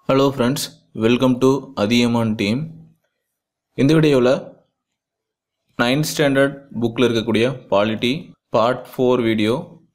hello friends welcome to Athiyaman team இந்த வீடியோவில் ninth standard புக்கில் இருக்கக்கூடிய polity part four video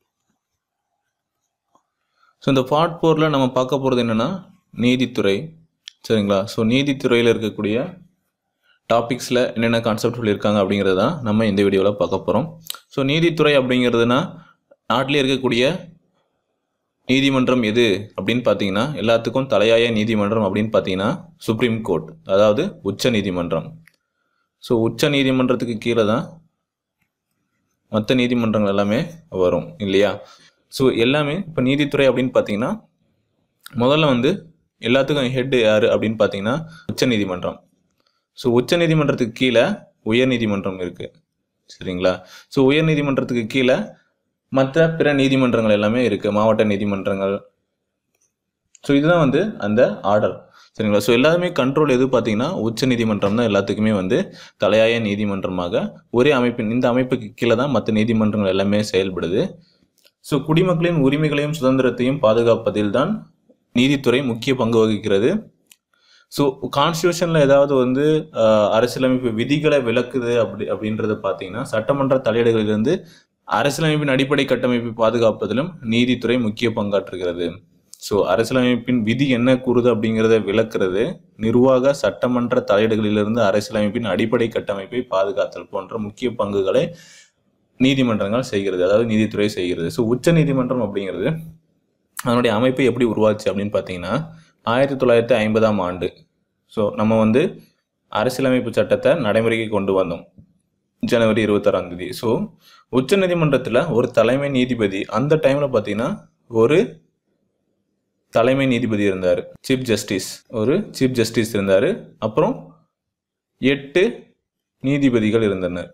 so இந்த பார்ட் ஃபோரில் நம்ம பார்க்க போகிறது என்னென்னா நீதித்துறை சரிங்களா ஸோ நீதித்துறையில் இருக்கக்கூடிய டாபிக்ஸில் என்னென்ன கான்செப்ட் சொல்லியிருக்காங்க அப்படிங்கிறது தான் நம்ம இந்த வீடியோவில் பார்க்க போகிறோம் ஸோ நீதித்துறை அப்படிங்கிறதுனா நாட்டிலே இருக்கக்கூடிய நீதிமன்றம் எது அப்படின்னு பார்த்தீங்கன்னா எல்லாத்துக்கும் தலையாய நீதிமன்றம் அப்படின்னு பார்த்தீங்கன்னா சுப்ரீம் கோர்ட் அதாவது உச்ச நீதிமன்றம் ஸோ உச்ச நீதிமன்றத்துக்கு கீழே தான் மற்ற நீதிமன்றங்கள் எல்லாமே வரும் இல்லையா ஸோ எல்லாமே இப்போ நீதித்துறை அப்படின்னு பார்த்தீங்கன்னா முதல்ல வந்து எல்லாத்துக்கும் ஹெட் யார் அப்படின்னு பார்த்தீங்கன்னா உச்ச நீதிமன்றம் ஸோ உச்ச நீதிமன்றத்துக்கு கீழே உயர் நீதிமன்றம் இருக்குது சரிங்களா ஸோ உயர் நீதிமன்றத்துக்கு கீழே மற்ற பிற நீதிமன்றங்கள் எல்லாமே இருக்குது மாவட்ட நீதிமன்றங்கள் ஸோ இதுதான் வந்து அந்த ஆர்டர் சரிங்களா ஸோ எல்லாருமே கண்ட்ரோல் எது பார்த்தீங்கன்னா உச்ச நீதிமன்றம் தான் எல்லாத்துக்குமே வந்து தலையாய நீதிமன்றமாக ஒரே அமைப்பின் இந்த அமைப்புக்கு கீழே தான் மற்ற நீதிமன்றங்கள் எல்லாமே செயல்படுது ஸோ குடிமக்களின் உரிமைகளையும் சுதந்திரத்தையும் பாதுகாப்பதில் தான் நீதித்துறை முக்கிய பங்கு வகிக்கிறது ஸோ கான்ஸ்டியூஷனில் ஏதாவது வந்து ஆஹ், அரசியலமைப்பு விதிகளை விளக்குது அப்படி அப்படின்றத பார்த்தீங்கன்னா சட்டமன்ற தலையீடுகளிலிருந்து அரசியலமைப்பின் அடிப்படை கட்டமைப்பை பாதுகாப்பதிலும் நீதித்துறை முக்கிய பங்காற்றுகிறது ஸோ அரசியலமைப்பின் விதி என்ன கூறுது அப்படிங்கிறத விளக்குறது நிர்வாக சட்டமன்ற தலையீடுகளிலிருந்து அரசியலமைப்பின் அடிப்படை கட்டமைப்பை பாதுகாத்தல் போன்ற முக்கிய பங்குகளை நீதிமன்றங்கள் செய்கிறது அதாவது நீதித்துறை செய்கிறது ஸோ உச்ச நீதிமன்றம் அப்படிங்கிறது அதனுடைய அமைப்பு எப்படி உருவாச்சு அப்படின்னு பார்த்தீங்கன்னா ஆயிரத்தி தொள்ளாயிரத்தி ஐம்பதாம் ஆண்டு ஸோ நம்ம வந்து அரசியலமைப்பு சட்டத்தை நடைமுறைக்கு கொண்டு வந்தோம் ஜனவரி இருபத்தாறாம் தேதி ஸோ உச்ச நீதிமன்றத்தில் ஒரு தலைமை நீதிபதி அந்த டைமில் பார்த்தீங்கன்னா ஒரு தலைமை நீதிபதி இருந்தார் சீஃப் ஜஸ்டிஸ் ஒரு சீஃப் ஜஸ்டிஸ் இருந்தார் அப்புறம் எட்டு நீதிபதிகள் இருந்தனர்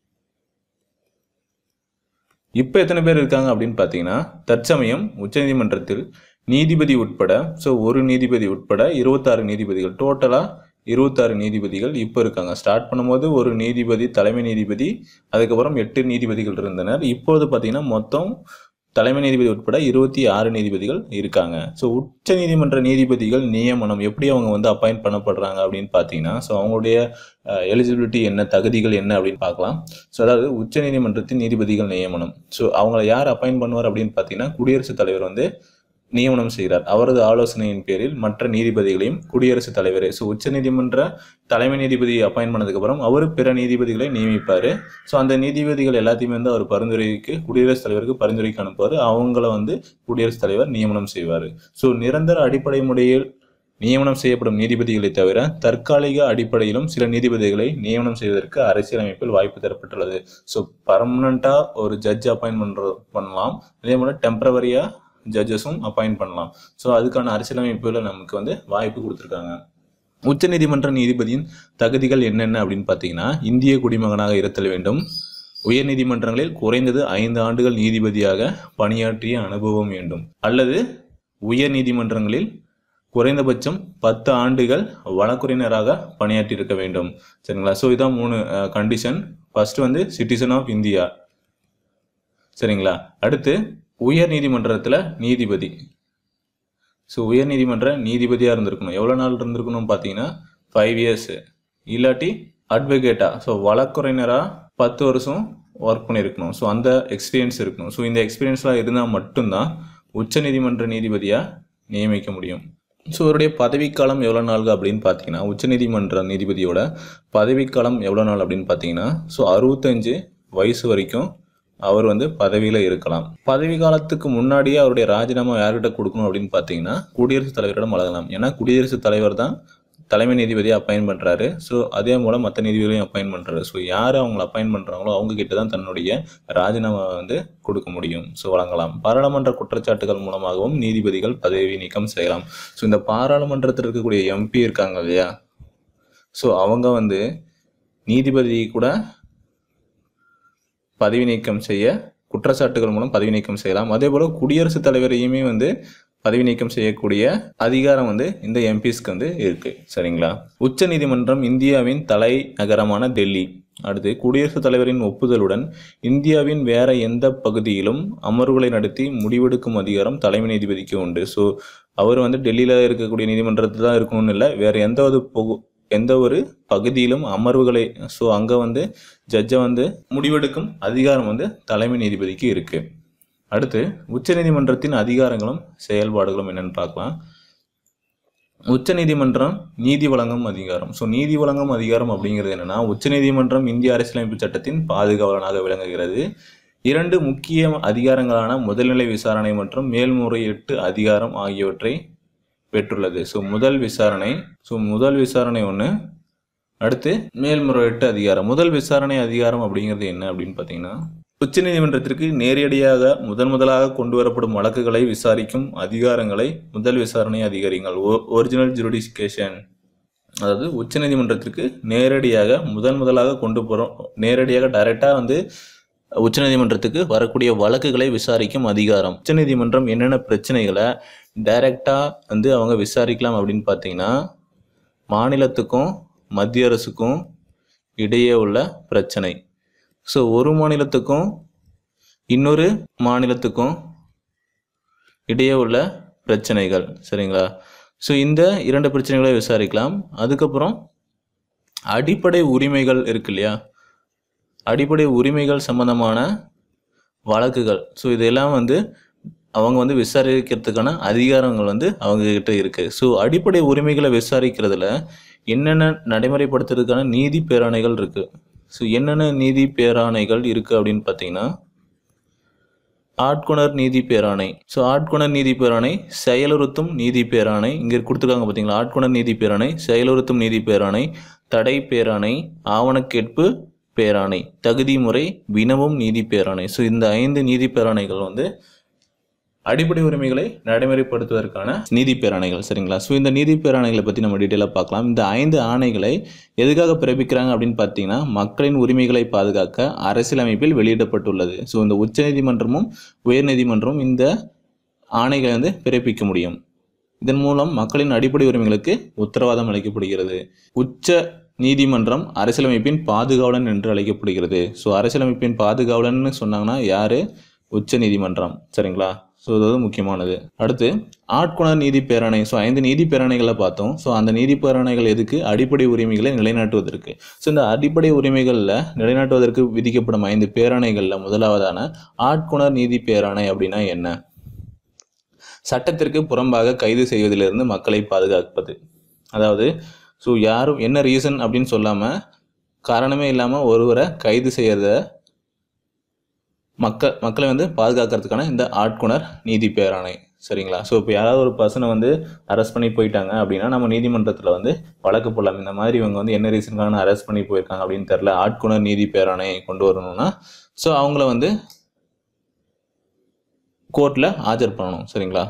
இப்போ எத்தனை பேர் இருக்காங்க அப்படின்னு பார்த்தீங்கன்னா தற்சமயம் உச்சநீதிமன்றத்தில் நீதிபதி உட்பட ஸோ ஒரு நீதிபதி உட்பட இருபத்தாறு நீதிபதிகள் டோட்டலாக இருபத்தாறு நீதிபதிகள் இப்போ இருக்காங்க ஸ்டார்ட் பண்ணும்போது ஒரு நீதிபதி தலைமை நீதிபதி அதுக்கப்புறம் எட்டு நீதிபதிகள் இருந்தனர் இப்போது பார்த்தீங்கன்னா மொத்தம் தலைமை நீதிபதி உட்பட இருபத்தி ஆறு நீதிபதிகள் இருக்காங்க ஸோ உச்ச நீதிமன்ற நீதிபதிகள் நியமனம் எப்படி அவங்க வந்து அப்பாயிண்ட் பண்ணப்படுறாங்க அப்படின்னு பார்த்தீங்கன்னா ஸோ அவங்களுடைய எலிஜிபிலிட்டி என்ன தகுதிகள் என்ன அப்படின்னு பார்க்கலாம் ஸோ அதாவது உச்ச நீதிமன்றத்தின் நீதிபதிகள் நியமனம் ஸோ அவங்கள யார் அப்பாயிண்ட் பண்ணுவார் அப்படின்னு பார்த்தீங்கன்னா குடியரசுத் தலைவர் வந்து நியமனம் செய்கிறார் அவரது ஆலோசனையின் பேரில் மற்ற நீதிபதிகளையும் குடியரசுத் தலைவர் ஸோ உச்ச நீதிமன்ற தலைமை நீதிபதி அப்பாயிண்ட் பண்ணதுக்கப்புறம் அவர் பிற நீதிபதிகளை நியமிப்பார் ஸோ அந்த நீதிபதிகள் எல்லாத்தையுமே வந்து அவர் பரிந்துரைக்கு குடியரசுத் தலைவருக்கு பரிந்துரைக்கு அனுப்புவார் அவங்கள வந்து குடியரசுத் தலைவர் நியமனம் செய்வார் ஸோ நிரந்தர அடிப்படை முறையில் நியமனம் செய்யப்படும் நீதிபதிகளை தவிர தற்காலிக அடிப்படையிலும் சில நீதிபதிகளை நியமனம் செய்வதற்கு அரசியலமைப்பில் வாய்ப்பு தரப்பட்டுள்ளது ஸோ பர்மனண்ட்டாக ஒரு ஜட்ஜ் அப்பாயிண்ட் பண்ணுற பண்ணலாம் அதே போல் டெம்பரவரியாக ஜட்ஜஸும் அப்பாயிண்ட் பண்ணலாம் ஸோ அதுக்கான அரசியலமைப்பில் நமக்கு வந்து வாய்ப்பு கொடுத்துருக்காங்க உச்சநீதிமன்ற நீதிபதியின் தகுதிகள் என்னென்ன அப்படின்னு பார்த்தீங்கன்னா இந்திய குடிமகனாக இருத்தல் வேண்டும் உயர் நீதிமன்றங்களில் குறைந்தது ஐந்து ஆண்டுகள் நீதிபதியாக பணியாற்றிய அனுபவம் வேண்டும் அல்லது உயர் நீதிமன்றங்களில் குறைந்தபட்சம் பத்து ஆண்டுகள் வழக்குரைஞராக பணியாற்றியிருக்க வேண்டும் சரிங்களா ஸோ இதான் மூணு கண்டிஷன் ஃபர்ஸ்ட் வந்து சிட்டிசன் ஆஃப் இந்தியா சரிங்களா அடுத்து உயர் நீதிமன்றத்தில் நீதிபதி ஸோ உயர் நீதிமன்ற நீதிபதியாக இருந்திருக்கணும் எவ்வளோ நாள் இருந்திருக்கணும் பார்த்தீங்கன்னா ஃபைவ் இயர்ஸு இல்லாட்டி அட்வொகேட்டா ஸோ வழக்குரைஞராக பத்து வருஷம் ஒர்க் பண்ணியிருக்கணும் ஸோ அந்த எக்ஸ்பீரியன்ஸ் இருக்கணும் ஸோ இந்த எக்ஸ்பீரியன்ஸ்லாம் இருந்தால் மட்டும்தான் உச்ச நீதிமன்ற நீதிபதியாக நியமிக்க முடியும் ஸோ அவருடைய பதவிக்காலம் எவ்வளோ நாள் அப்படின்னு பார்த்தீங்கன்னா உச்சநீதிமன்ற நீதிபதியோட பதவிக்காலம் எவ்வளோ நாள் அப்படின்னு பார்த்தீங்கன்னா ஸோ அறுபத்தஞ்சு வயசு வரைக்கும் அவர் வந்து பதவியில் இருக்கலாம் பதவி காலத்துக்கு முன்னாடியே அவருடைய ராஜினாமா யார்கிட்ட கொடுக்கணும் அப்படின்னு பார்த்தீங்கன்னா குடியரசுத் தலைவரிடம் வழங்கலாம் ஏன்னா குடியரசுத் தலைவர் தான் தலைமை நீதிபதியை அப்பாயின்ட் பண்ணுறாரு ஸோ அதே மூலம் மற்ற நீதிபதியும் அப்பாயின்ட் பண்ணுறாரு ஸோ யார் அவங்கள அப்பாயின்ட் பண்ணுறாங்களோ அவங்க கிட்ட தான் தன்னுடைய ராஜினாமா வந்து கொடுக்க முடியும் ஸோ வழங்கலாம் பாராளுமன்ற குற்றச்சாட்டுகள் மூலமாகவும் நீதிபதிகள் பதவி நீக்கம் செய்யலாம் ஸோ இந்த பாராளுமன்றத்தில் இருக்கக்கூடிய எம்பி இருக்காங்க இல்லையா ஸோ அவங்க வந்து நீதிபதி கூட பதவி நீக்கம் செய்ய குற்றச்சாட்டுகள் மூலம் பதவி நீக்கம் செய்யலாம் அதே போல் குடியரசுத் தலைவரையுமே வந்து பதவி நீக்கம் செய்யக்கூடிய அதிகாரம் வந்து இந்த எம்பிஸ்க்கு வந்து இருக்கு சரிங்களா உச்ச நீதிமன்றம் இந்தியாவின் தலை நகரமான டெல்லி அடுத்து குடியரசுத் தலைவரின் ஒப்புதலுடன் இந்தியாவின் வேற எந்த பகுதியிலும் அமர்வுகளை நடத்தி முடிவெடுக்கும் அதிகாரம் தலைமை நீதிபதிக்கு உண்டு ஸோ அவர் வந்து டெல்லியில் இருக்கக்கூடிய நீதிமன்றத்தில் தான் இருக்கணும்னு இல்லை வேறு எந்த ஒரு பொகு எந்த ஒரு பகுதியிலும் அமர்வுகளை ஸோ அங்கே வந்து ஜட்ஜை வந்து முடிவெடுக்கும் அதிகாரம் வந்து தலைமை நீதிபதிக்கு இருக்குது அடுத்து உச்சநீதிமன்றத்தின் அதிகாரங்களும் செயல்பாடுகளும் என்னன்னு பார்க்கலாம் உச்சநீதிமன்றம் நீதி வழங்கும் அதிகாரம் ஸோ நீதி வழங்கும் அதிகாரம் அப்படிங்கிறது என்னன்னா உச்சநீதிமன்றம் இந்திய அரசியலமைப்பு சட்டத்தின் பாதுகாவலனாக விளங்குகிறது இரண்டு முக்கிய அதிகாரங்களான முதல்நிலை விசாரணை மற்றும் மேல்முறையீட்டு அதிகாரம் ஆகியவற்றை பெற்றுள்ளது ஸோ முதல் விசாரணை ஸோ முதல் விசாரணை ஒன்று அடுத்து மேல்முறையீட்டு அதிகாரம் முதல் விசாரணை அதிகாரம் அப்படிங்கிறது என்ன அப்படின்னு பார்த்தீங்கன்னா உச்சநீதிமன்றத்திற்கு நேரடியாக முதன் முதலாக கொண்டு வரப்படும் வழக்குகளை விசாரிக்கும் அதிகாரங்களை முதல் விசாரணை அதிகாரிகள் ஒரிஜினல் ஜுடிஃபிகேஷன் அதாவது உச்சநீதிமன்றத்திற்கு நேரடியாக முதன் முதலாக கொண்டு போகிறோம் நேரடியாக டைரெக்டாக வந்து உச்சநீதிமன்றத்துக்கு வரக்கூடிய வழக்குகளை விசாரிக்கும் அதிகாரம் உச்சநீதிமன்றம் என்னென்ன பிரச்சனைகளை டைரெக்டாக வந்து அவங்க விசாரிக்கலாம் அப்படின்னு பார்த்தீங்கன்னா மாநிலத்துக்கும் மத்திய அரசுக்கும் இடையே உள்ள பிரச்சனை ஸோ ஒரு மாநிலத்துக்கும் இன்னொரு மாநிலத்துக்கும் இடையே உள்ள பிரச்சனைகள் சரிங்களா ஸோ இந்த இரண்டு பிரச்சனைகளை விசாரிக்கலாம் அதுக்கப்புறம் அடிப்படை உரிமைகள் இருக்கு இல்லையா அடிப்படை உரிமைகள் சம்பந்தமான வழக்குகள் ஸோ இதெல்லாம் வந்து அவங்க வந்து விசாரிக்கிறதுக்கான அதிகாரங்கள் வந்து அவங்க கிட்ட இருக்கு ஸோ அடிப்படை உரிமைகளை விசாரிக்கிறதுல என்னென்ன நடைமுறைப்படுத்துறதுக்கான நீதி பேராணைகள் இருக்கு ஸோ என்னென்ன நீதி பேராணைகள் இருக்கு அப்படின்னு பார்த்தீங்கன்னா ஆட்கொணர் நீதி பேராணை ஸோ ஆட்கொணர் நீதி பேராணை செயலுறுத்தும் நீதி பேராணை இங்கே கொடுத்துருக்காங்க பார்த்தீங்களா ஆட்கொணர் நீதி பேராணை செயலுறுத்தும் நீதி பேராணை தடை பேராணை ஆவணக்கேட்பு பேராணை தகுதி முறை வினவும் நீதி பேராணை ஸோ இந்த ஐந்து நீதி பேராணைகள் வந்து அடிப்படை உரிமைகளை நடைமுறைப்படுத்துவதற்கான நீதி பேராணைகள் சரிங்களா ஸோ இந்த நீதி பேராணைகளை பற்றி நம்ம டீட்டெயிலாக பார்க்கலாம் இந்த ஐந்து ஆணைகளை எதுக்காக பிறப்பிக்கிறாங்க அப்படின்னு பார்த்தீங்கன்னா மக்களின் உரிமைகளை பாதுகாக்க அரசியலமைப்பில் வெளியிடப்பட்டுள்ளது ஸோ இந்த உச்சநீதிமன்றமும் உயர்நீதிமன்றமும் இந்த ஆணைகளை வந்து பிறப்பிக்க முடியும் இதன் மூலம் மக்களின் அடிப்படை உரிமைகளுக்கு உத்தரவாதம் அளிக்கப்படுகிறது உச்ச நீதிமன்றம் அரசியலமைப்பின் பாதுகாவலன் என்று அழைக்கப்படுகிறது ஸோ அரசியலமைப்பின் பாதுகாவலன்னு சொன்னாங்கன்னா யாரு உச்ச நீதிமன்றம் சரிங்களா ஸோ இது வந்து முக்கியமானது அடுத்து ஆட்கொணர் நீதி பேரணை ஸோ ஐந்து நீதி பேரணைகளை பார்த்தோம் ஸோ அந்த நீதி பேரணைகள் எதுக்கு அடிப்படை உரிமைகளை நிலைநாட்டுவதற்கு ஸோ இந்த அடிப்படை உரிமைகளில் நிலைநாட்டுவதற்கு விதிக்கப்படும் ஐந்து பேரணைகளில் முதலாவதான ஆட்கொணர் நீதி பேரணை அப்படின்னா என்ன சட்டத்திற்கு புறம்பாக கைது செய்வதிலிருந்து மக்களை பாதுகாப்பது அதாவது ஸோ யாரும் என்ன ரீசன் அப்படின்னு சொல்லாமல் காரணமே இல்லாமல் ஒருவரை கைது செய்யறத மக்கள் மக்களை வந்து பாதுகாக்கிறதுக்கான இந்த ஆட்கொணர் நீதி பேராணை சரிங்களா ஸோ இப்போ யாராவது ஒரு பர்சனை வந்து அரெஸ்ட் பண்ணி போயிட்டாங்க அப்படின்னா நம்ம நீதிமன்றத்தில் வந்து வழக்கு போடலாம் இந்த மாதிரி இவங்க வந்து என்ன ரீசனுக்கான அரெஸ்ட் பண்ணி போயிருக்காங்க அப்படின்னு தெரில ஆட்கொணர் நீதி பேராணை கொண்டு வரணும்னா ஸோ அவங்கள வந்து கோர்ட்டில் ஆஜர் பண்ணணும் சரிங்களா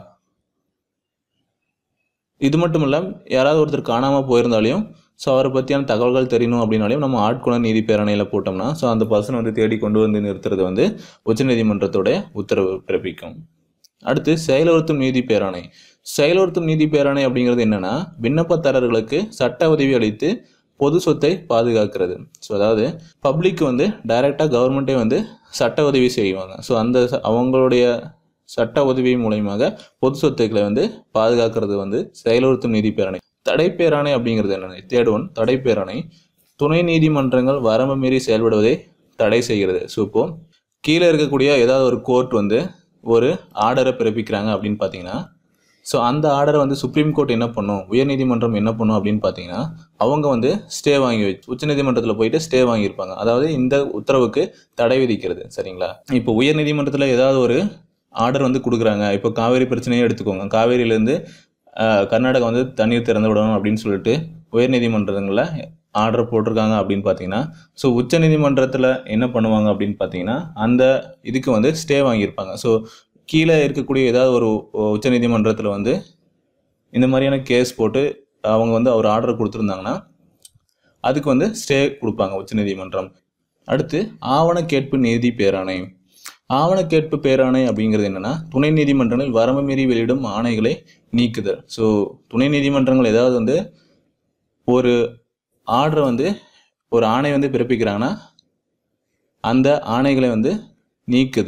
இது மட்டும் இல்லை யாராவது ஒருத்தர் காணாமல் போயிருந்தாலையும் ஸோ அவரை பற்றியான தகவல்கள் தெரியணும் அப்படின்னாலையும் நம்ம ஆட்கொணர் நீதி பேரணையில் போட்டோம்னா ஸோ அந்த பர்சனை வந்து தேடி கொண்டு வந்து நிறுத்துறது வந்து உச்சநீதிமன்றத்தோட உத்தரவு பிறப்பிக்கும் அடுத்து செயலுறுத்தும் நீதி பேராணை செயலுறுத்தும் நீதி பேராணை அப்படிங்கிறது என்னன்னா விண்ணப்பதாரர்களுக்கு சட்ட உதவி அளித்து பொது சொத்தை பாதுகாக்கிறது ஸோ அதாவது பப்ளிக் வந்து டைரெக்டாக கவர்மெண்ட்டே வந்து சட்ட உதவி செய்வாங்க ஸோ அந்த ச- அவங்களுடைய சட்ட உதவி மூலயமாக பொது சொத்துக்களை வந்து பாதுகாக்கிறது வந்து செயலுறுத்தும் நீதி பேரணை தடைப்பேராணை அப்படிங்கிறது என்னென்ன தேர்ட் ஒன் தடைப்பேராணை துணை நீதிமன்றங்கள் வரம்பு மீறி செயல்படுவதை தடை செய்கிறது ஸோ இப்போ கீழே இருக்கக்கூடிய ஏதாவது ஒரு கோர்ட் வந்து ஒரு ஆர்டரை பிறப்பிக்கிறாங்க அப்படின்னு பார்த்தீங்கன்னா ஸோ அந்த ஆர்டரை வந்து சுப்ரீம் கோர்ட் என்ன பண்ணும் உயர்நீதிமன்றம் என்ன பண்ணும் அப்படின்னு பார்த்தீங்கன்னா அவங்க வந்து ஸ்டே வாங்கி வச்சு உச்சநீதிமன்றத்தில் போயிட்டு ஸ்டே வாங்கியிருப்பாங்க அதாவது இந்த உத்தரவுக்கு தடை விதிக்கிறது சரிங்களா இப்போ உயர்நீதிமன்றத்தில் ஏதாவது ஒரு ஆர்டர் வந்து கொடுக்குறாங்க இப்போ காவேரி பிரச்சனையே எடுத்துக்கோங்க காவேரியிலேருந்து கர்நாடகா வந்து தண்ணீர் திறந்து விடணும் அப்படின்னு சொல்லிட்டு உயர்நீதிமன்றங்களில் ஆர்டர் போட்டிருக்காங்க அப்படின்னு பார்த்தீங்கன்னா ஸோ உச்சநீதிமன்றத்தில் என்ன பண்ணுவாங்க அப்படின்னு பார்த்தீங்கன்னா அந்த இதுக்கு வந்து ஸ்டே வாங்கியிருப்பாங்க ஸோ கீழே இருக்கக்கூடிய ஏதாவது ஒரு உச்சநீதிமன்றத்தில் வந்து இந்த மாதிரியான கேஸ் போட்டு அவங்க வந்து ஒரு ஆர்டர் கொடுத்துருந்தாங்கன்னா அதுக்கு வந்து ஸ்டே கொடுப்பாங்க உச்சநீதிமன்றம் அடுத்து ஆவண கேட்பு நீதி பேராணை ஆவண கேட்பு பேராணை அப்படிங்கிறது என்னன்னா துணை நீதிமன்றங்கள் வரம்பு மீறி வெளியிடும் ஆணைகளை நீக்குதல் ஸோ துணை நீதிமன்றங்கள் ஏதாவது வந்து ஒரு ஆர்டரை வந்து ஒரு ஆணை வந்து பிறப்பிக்கிறாங்கன்னா அந்த ஆணைகளை வந்து நீக்குதல்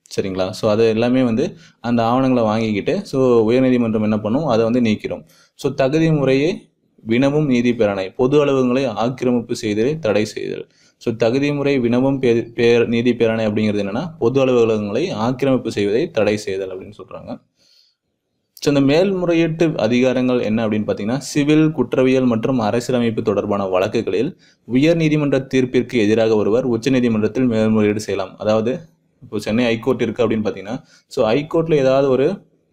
சரிங்களா ஸோ அது எல்லாமே வந்து அந்த ஆவணங்களை வாங்கிக்கிட்டு ஸோ உயர்நீதிமன்றம் என்ன பண்ணும் அதை வந்து நீக்கிறோம் ஸோ தகுதி முறையை வினவும் நீதி பேரணை பொது அலுவலகங்களை ஆக்கிரமிப்பு செய்தலை தடை செய்தல் ஸோ தகுதி முறை வினவும் பே- பேர் நீதி பேரணை அப்படிங்கிறது என்னன்னா பொது அலுவலகங்களை ஆக்கிரமிப்பு செய்வதை தடை செய்தல் அப்படின்னு சொல்றாங்க ஸோ இந்த மேல்முறையீட்டு அதிகாரங்கள் என்ன அப்படின்னு பார்த்தீங்கன்னா சிவில் குற்றவியல் மற்றும் அரசியலமைப்பு தொடர்பான வழக்குகளில் உயர் நீதிமன்ற தீர்ப்பிற்கு எதிராக ஒருவர் உச்சநீதிமன்றத்தில் மேல்முறையீடு செய்யலாம் அதாவது இப்போ சென்னை ஹைகோர்ட் இருக்கு அப்படின்னு பார்த்தீங்கன்னா ஸோ ஹைகோர்ட்ல ஏதாவது ஒரு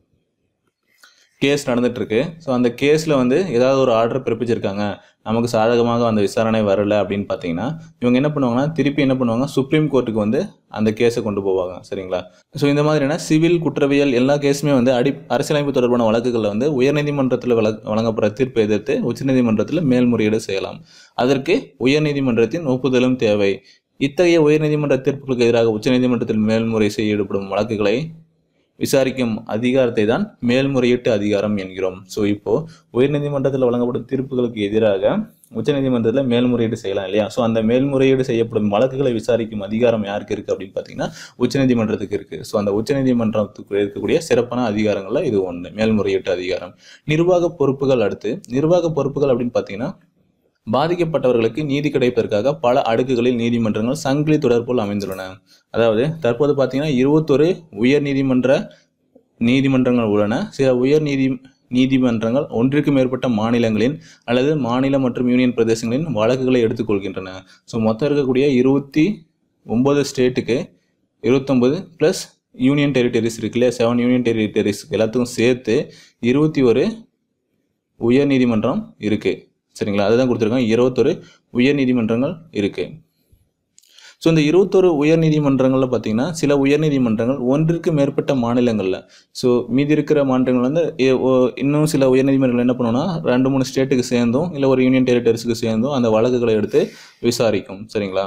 கேஸ் நடந்துட்டு இருக்கு ஸோ அந்த கேஸில் வந்து ஏதாவது ஒரு ஆர்டர் பிறப்பிச்சிருக்காங்க நமக்கு சாதகமாக அந்த விசாரணை வரல அப்படின்னு பார்த்தீங்கன்னா இவங்க என்ன பண்ணுவாங்கன்னா திருப்பி என்ன பண்ணுவாங்க சுப்ரீம் கோர்ட்டுக்கு வந்து அந்த கேஸை கொண்டு போவாங்க சரிங்களா ஸோ இந்த மாதிரியான சிவில் குற்றவியல் எல்லா கேஸுமே வந்து அடி அரசியலமைப்பு தொடர்பான வழக்குகளில் வந்து உயர்நீதிமன்றத்தில் வழ வழங்கப்படுற தீர்ப்பை எதிர்த்து உச்சநீதிமன்றத்தில் மேல்முறையீடு செய்யலாம் அதற்கு உயர்நீதிமன்றத்தின் ஒப்புதலும் தேவை இத்தகைய உயர்நீதிமன்ற தீர்ப்புகளுக்கு எதிராக உச்சநீதிமன்றத்தில் மேல்முறை செய்ய ஈடுபடும் வழக்குகளை விசாரிக்கும் அதிகாரத்தை தான் மேல்முறையீட்டு அதிகாரம் என்கிறோம் ஸோ இப்போ உயர்நீதிமன்றத்தில் வழங்கப்படும் தீர்ப்புகளுக்கு எதிராக உச்சநீதிமன்றத்தில் மேல்முறையீடு செய்யலாம் இல்லையா ஸோ அந்த மேல்முறையீடு செய்யப்படும் வழக்குகளை விசாரிக்கும் அதிகாரம் யாருக்கு இருக்கு அப்படின்னு பார்த்தீங்கன்னா உச்சநீதிமன்றத்துக்கு இருக்கு ஸோ அந்த உச்சநீதிமன்றத்துக்கு இருக்கக்கூடிய சிறப்பான அதிகாரங்கள்ல இது ஒன்று மேல்முறையீட்டு அதிகாரம் நிர்வாக பொறுப்புகள் அடுத்து நிர்வாக பொறுப்புகள் அப்படின்னு பார்த்தீங்கன்னா பாதிக்கப்பட்டவர்களுக்கு நீதி கிடைப்பதற்காக பல அடுக்குகளில் நீதிமன்றங்கள் சங்கிலி தொடர் போல் அமைந்துள்ளன அதாவது தற்போது பார்த்தீங்கன்னா இருபத்தொரு உயர் நீதிமன்ற நீதிமன்றங்கள் உள்ளன சில உயர் நீதி நீதிமன்றங்கள் ஒன்றிற்கு மேற்பட்ட மாநிலங்களின் அல்லது மாநில மற்றும் யூனியன் பிரதேசங்களின் வழக்குகளை எடுத்துக்கொள்கின்றன ஸோ மொத்தம் இருக்கக்கூடிய இருபத்தி ஒன்பது ஸ்டேட்டுக்கு இருபத்தொம்பது ப்ளஸ் யூனியன் டெரிட்டரிஸ் இருக்கு இல்லையா செவன் யூனியன் டெரிட்டரிஸ் எல்லாத்துக்கும் சேர்த்து இருபத்தி ஒரு உயர் நீதிமன்றம் இருக்கு சரிங்களா அதுதான் கொடுத்துருக்காங்க இருபத்தொரு உயர் நீதிமன்றங்கள் இருக்கு ஸோ இந்த இருபத்தொரு உயர் நீதிமன்றங்களில் பார்த்தீங்கன்னா சில உயர் நீதிமன்றங்கள் ஒன்றிற்கு மேற்பட்ட மாநிலங்களில் ஸோ மீதி இருக்கிற மாநிலங்கள் வந்து எ- ஒ- இன்னும் சில உயர் நீதிமன்றங்கள் என்ன பண்ணுவோம்னா ரெண்டு மூணு ஸ்டேட்டுக்கு சேர்ந்தும் இல்லை ஒரு யூனியன் டெரிட்டரிஸுக்கு சேர்ந்தும் அந்த வழக்குகளை எடுத்து விசாரிக்கும் சரிங்களா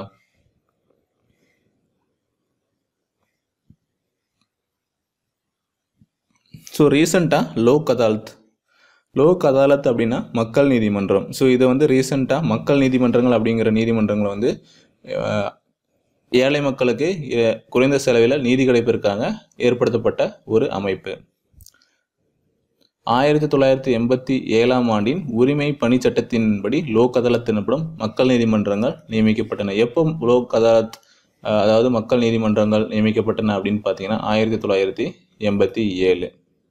ஸோ ரீசெண்டாக லோக் அதாலத் லோக் அதாலத் அப்படின்னா மக்கள் நீதிமன்றம் ஸோ இதை வந்து ரீசெண்டாக மக்கள் நீதிமன்றங்கள் அப்படிங்கிற நீதிமன்றங்களை வந்து அஹ், ஏழை மக்களுக்கு அஹ், குறைந்த செலவில் நீதி கிடைப்பதற்காக ஏற்படுத்தப்பட்ட ஒரு அமைப்பு ஆயிரத்தி தொள்ளாயிரத்தி எண்பத்தி ஏழாம் ஆண்டின் உரிமை பணி சட்டத்தின்படி லோக் அதாலத் எனப்படும் மக்கள் நீதிமன்றங்கள் நியமிக்கப்பட்டன எப்போ லோக் அதாலத் அஹ், அதாவது மக்கள் நீதிமன்றங்கள் நியமிக்கப்பட்டன அப்படின்னு பார்த்தீங்கன்னா ஆயிரத்தி தொள்ளாயிரத்தி எண்பத்தி ஏழு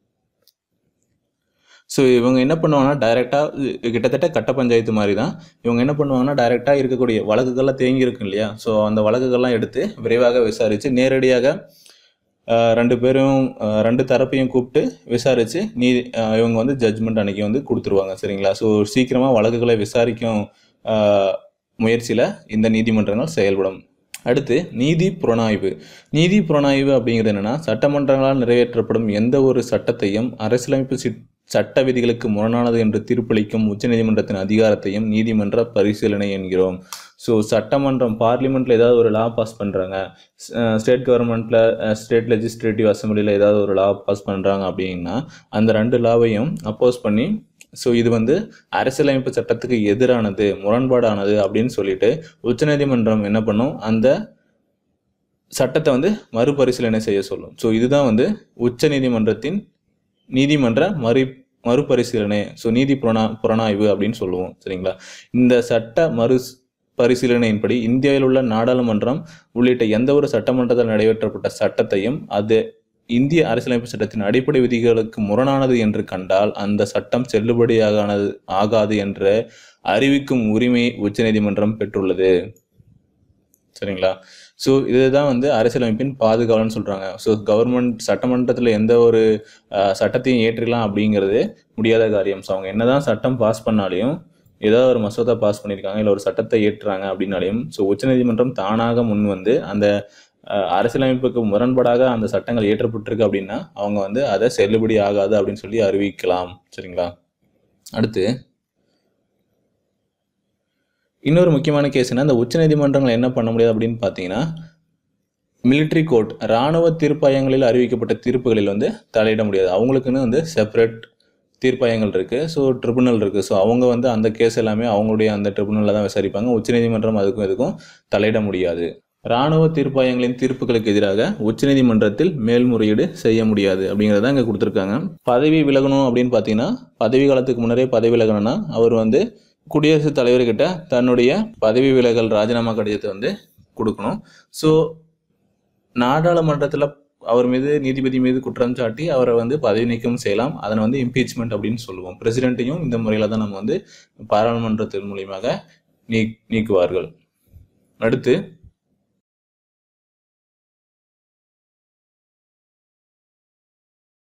ஸோ இவங்க என்ன பண்ணுவாங்கன்னா டைரெக்டாக கிட்டத்தட்ட கட்ட பஞ்சாயத்து மாதிரி தான் இவங்க என்ன பண்ணுவாங்கன்னா டைரெக்டாக இருக்கக்கூடிய வழக்குகள்லாம் தேங்கி இருக்கும் இல்லையா ஸோ அந்த வழக்குகள்லாம் எடுத்து விரைவாக விசாரித்து நேரடியாக அஹ், ரெண்டு பேரும் அஹ், ரெண்டு தரப்பையும் கூப்பிட்டு விசாரித்து நீ அஹ், இவங்க வந்து ஜட்ஜ்மெண்ட் அன்னைக்கு வந்து கொடுத்துருவாங்க சரிங்களா ஸோ சீக்கிரமாக வழக்குகளை விசாரிக்கும் முயற்சியில் இந்த நீதிமன்றங்கள் செயல்படும் அடுத்து நீதி புலனாய்வு நீதி புலனாய்வு அப்படிங்கிறது என்னன்னா சட்டமன்றங்களால் நிறைவேற்றப்படும் எந்த ஒரு சட்டத்தையும் அரசியலமைப்பு சிட்- சட்ட விதிகளுக்கு முரணானது என்று தீர்ப்பளிக்கும் உச்சநீதிமன்றத்தின் அதிகாரத்தையும் நீதிமன்ற பரிசீலனை என்கிறோம் ஸோ சட்டமன்றம் பார்லிமெண்ட்ல ஏதாவது ஒரு லா பாஸ் பண்றாங்க ஸ்டேட் கவர்மெண்ட்ல ஸ்டேட் லெஜிஸ்லேட்டிவ் அசம்பிளியில் ஏதாவது ஒரு லா பாஸ் பண்றாங்க அப்படின்னா அந்த ரெண்டு லாவையும் அப்போஸ் பண்ணி ஸோ இது வந்து அரசியலமைப்பு சட்டத்துக்கு எதிரானது முரண்பாடானது அப்படின்னு சொல்லிட்டு உச்சநீதிமன்றம் என்ன பண்ணும் அந்த சட்டத்தை வந்து மறுபரிசீலனை செய்ய சொல்லும் ஸோ இதுதான் வந்து உச்சநீதிமன்றத்தின் நீதிமன்ற மறு மறுபரிசீலனை ஸோ நீதி புலனா புலனாய்வு அப்படின்னு சொல்லுவோம் சரிங்களா இந்த சட்ட மறு பரிசீலனையின்படி இந்தியாவில் உள்ள நாடாளுமன்றம் உள்ளிட்ட எந்த ஒரு சட்டமன்றத்தில் நிறைவேற்றப்பட்ட சட்டத்தையும் அது இந்திய அரசியலமைப்பு சட்டத்தின் அடிப்படை விதிகளுக்கு முரணானது என்று கண்டால் அந்த சட்டம் செல்லுபடியாகானது ஆகாது என்று அறிவிக்கும் உரிமையை உச்சநீதிமன்றம் பெற்றுள்ளது சரிங்களா ஸோ இதுதான் வந்து அரசியலமைப்பின் பாதுகாவலன்னு சொல்றாங்க ஸோ கவர்மெண்ட் சட்டமன்றத்தில் எந்த ஒரு அஹ், சட்டத்தையும் ஏற்றிக்கலாம் அப்படிங்கிறது முடியாத காரியம் ஸோ அவங்க என்னதான் சட்டம் பாஸ் பண்ணாலையும் ஏதாவது ஒரு மசோதா பாஸ் பண்ணியிருக்காங்க இல்லை ஒரு சட்டத்தை ஏற்றுறாங்க அப்படின்னாலையும் ஸோ உச்சநீதிமன்றம் தானாக முன் வந்து அந்த அஹ், அரசியலமைப்புக்கு முரண்பாடாக அந்த சட்டங்கள் இயற்றப்பட்டிருக்கு அப்படின்னா அவங்க வந்து அதை செல்லுபடி ஆகாது அப்படின்னு சொல்லி அறிவிக்கலாம் சரிங்களா அடுத்து இன்னொரு முக்கியமான கேஸ்னா இந்த உச்சநீதிமன்றங்கள் என்ன பண்ண முடியாது அப்படின்னு பார்த்தீங்கன்னா military கோர்ட் இராணுவ தீர்ப்பாயங்களில் அறிவிக்கப்பட்ட தீர்ப்புகளில் வந்து தலையிட முடியாது அவங்களுக்குன்னு வந்து செப்பரேட் தீர்ப்பாயங்கள் இருக்குது ஸோ ட்ரிபுனல் இருக்குது ஸோ அவங்க வந்து அந்த கேஸ் எல்லாமே அவங்களுடைய அந்த ட்ரிபுனலில் தான் விசாரிப்பாங்க உச்சநீதிமன்றம் அதுக்கும் இதுக்கும் தலையிட முடியாது இராணுவ தீர்ப்பாயங்களின் தீர்ப்புகளுக்கு எதிராக உச்சநீதிமன்றத்தில் மேல்முறையீடு செய்ய முடியாது அப்படிங்கிறத இங்கே கொடுத்துருக்காங்க பதவி விலகணும் அப்படின்னு பார்த்தீங்கன்னா பதவி காலத்துக்கு முன்னரே பதவி விலகணும்னா அவர் வந்து குடியரசுத் தலைவர்கிட்ட தன்னுடைய பதவி விலகல் ராஜினாமா கடிதத்தை வந்து கொடுக்கணும் ஸோ நாடாளுமன்றத்தில் அவர் மீது நீதிபதி மீது குற்றம் சாட்டி அவரை வந்து பதவி நீக்கம் செய்யலாம் அதனை வந்து இம்பீச்மெண்ட் அப்படின்னு சொல்லுவோம் பிரசிடென்ட்டையும் இந்த முறையில் தான் நம்ம வந்து பாராளுமன்றத்தின் மூலியமாக நீ நீக்குவார்கள் அடுத்து